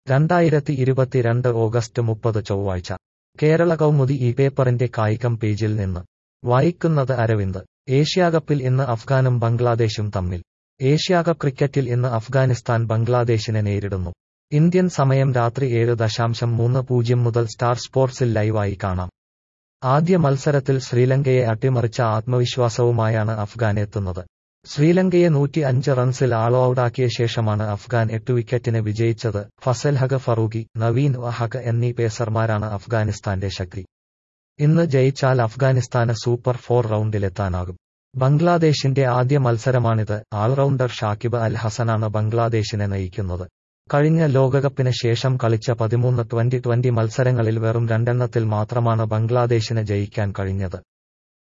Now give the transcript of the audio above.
രണ്ടായിരത്തി ഇരുപത്തിരണ്ട് ഓഗസ്റ്റ് മുപ്പത് ചൊവ്വാഴ്ച കേരള കൗമുദി ഈ പേപ്പറിന്റെ കായികം പേജിൽ നിന്ന് വായിക്കുന്നത് അരവിന്ദ് ഏഷ്യാകപ്പിൽ ഇന്ന് അഫ്ഗാനും ബംഗ്ലാദേശും തമ്മിൽ ഏഷ്യാകപ്പ് ക്രിക്കറ്റിൽ ഇന്ന് അഫ്ഗാനിസ്ഥാൻ ബംഗ്ലാദേശിനെ നേരിടുന്നു ഇന്ത്യൻ സമയം രാത്രി ഏഴ് ദശാംശം മൂന്ന് പൂജ്യം മുതൽ സ്റ്റാർ സ്പോർട്സിൽ ലൈവായി കാണാം ആദ്യ മത്സരത്തിൽ ശ്രീലങ്കയെ അട്ടിമറിച്ച ആത്മവിശ്വാസവുമായാണ് അഫ്ഗാൻ എത്തുന്നത് ശ്രീലങ്കയെ നൂറ്റി അഞ്ച് റൺസിൽ ആൾ ഔട്ടാക്കിയ ശേഷമാണ് അഫ്ഗാൻ എട്ട് വിക്കറ്റിന് വിജയിച്ചത് ഫസൽ ഹഖ് ഫറൂഖി നവീൻ ഹഖ് എന്നീ പേസർമാരാണ് അഫ്ഗാനിസ്ഥാന്റെ ശക്തി ഇന്ന് ജയിച്ചാൽ അഫ്ഗാനിസ്ഥാന് സൂപ്പർ ഫോർ റൗണ്ടിലെത്താനാകും ബംഗ്ലാദേശിന്റെ ആദ്യ മത്സരമാണിത് ആൾറൗണ്ടർ ഷാക്കിബ് അൽ ഹസനാണ് ബംഗ്ലാദേശിനെ നയിക്കുന്നത് കഴിഞ്ഞ ലോകകപ്പിന് ശേഷം കളിച്ച പതിമൂന്ന് ട്വന്റി ട്വന്റി മത്സരങ്ങളിൽ വെറും രണ്ടെണ്ണത്തിൽ മാത്രമാണ് ബംഗ്ലാദേശിന് ജയിക്കാൻ കഴിഞ്ഞത്